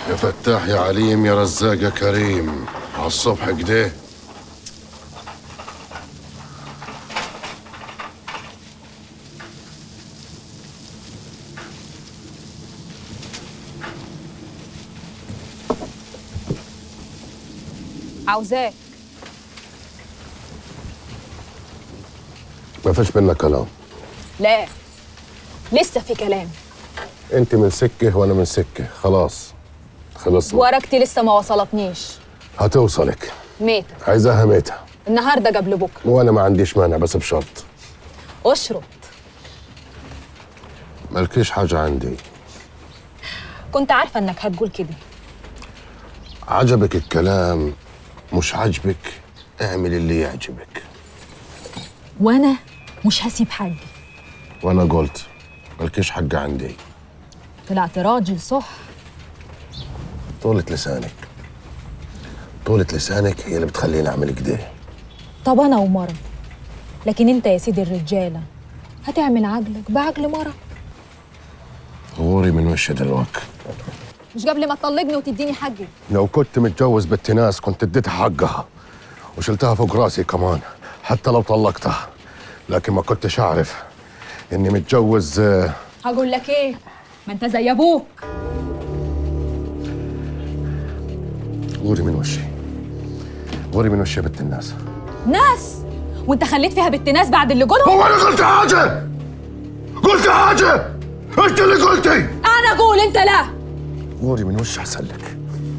يا فتاح يا عليم يا رزاق يا كريم على الصبح كده عاوزاك ما فيش منا كلام لا لسه في كلام انت من سكه وانا من سكه خلاص خلصنا ورقتي لسه ما وصلتنيش هتوصلك ميتة عايزاها ميتة النهارده قبل بكره وانا ما عنديش مانع بس بشرط اشرط مالكيش حاجه عندي كنت عارفه انك هتقول كده عجبك الكلام مش عجبك اعمل اللي يعجبك وانا مش هسيب حاجه وانا قلت مالكيش حق عندي طلعت راجل صح طولة لسانك طولة لسانك هي اللي بتخليني اعمل كده طب انا ومرة لكن انت يا سيدي الرجاله هتعمل عجلك بعجل مرة غوري من وشي دلوقتي مش قبل ما تطلقني وتديني حقي لو كنت متجوز بنت ناس كنت اديتها حقها وشلتها فوق راسي كمان حتى لو طلقتها لكن ما كنتش اعرف اني متجوز آه، هقول لك ايه ما انت زي ابوك غوري من وشي غوري من وشي يا بنت الناس ناس وانت خليت فيها بنت ناس بعد اللي قولهم هو انا قلت حاجه قلت حاجه انت اللي قلتي انا اقول انت لا غوري من وشي احسن لك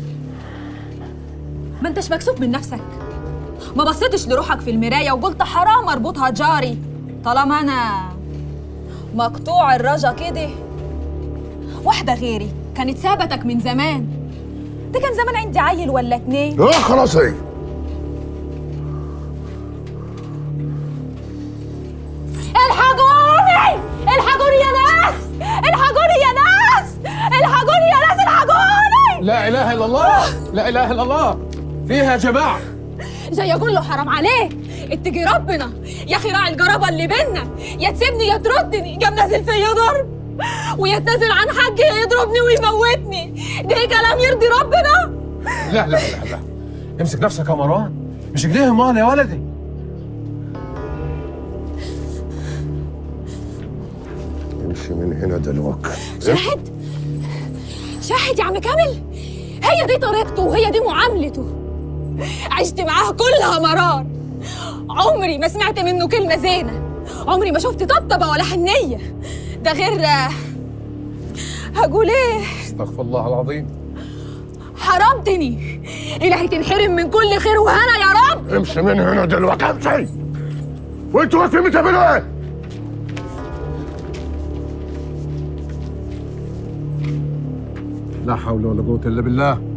ما انتش مكسوف من نفسك ما بصيتش لروحك في المرايه وقلت حرام اربطها جاري طالما انا مقطوع الرجا كده واحده غيري كانت سابتك من زمان ده كان زمان عندي عيل ولا اتنين اه خلاص هي الحقوني الحقوني يا ناس الحقوني يا ناس الحقوني يا ناس الحقوني لا اله الا الله لا اله الا الله فيها يا جماعه جاي اقول له حرام عليك اتقي ربنا يا اخي راعي القرابه اللي بينا يا تسيبني يا تردني يا منزل فيا ضرب ويا تنازل عن حقي يا يضربني ويموتني ده كلام يرضي ربنا لا لا لا لا امسك نفسك يا مروان مش كده مال يا ولدي امشي من هنا دلوقتي شاهد شاهد يا عم كامل هي دي طريقته وهي دي معاملته عشت معاه كلها مرار عمري ما سمعت منه كلمة زينة عمري ما شفت طبطبة ولا حنية ده غير هقول ايه استغفر الله العظيم حرمتني إلهي تنحرم من كل خير وهنا يا رب امشي من هنا دلوقتي امشي وانتوا واقفين بتعملوا ايه؟ لا حول ولا قوه الا بالله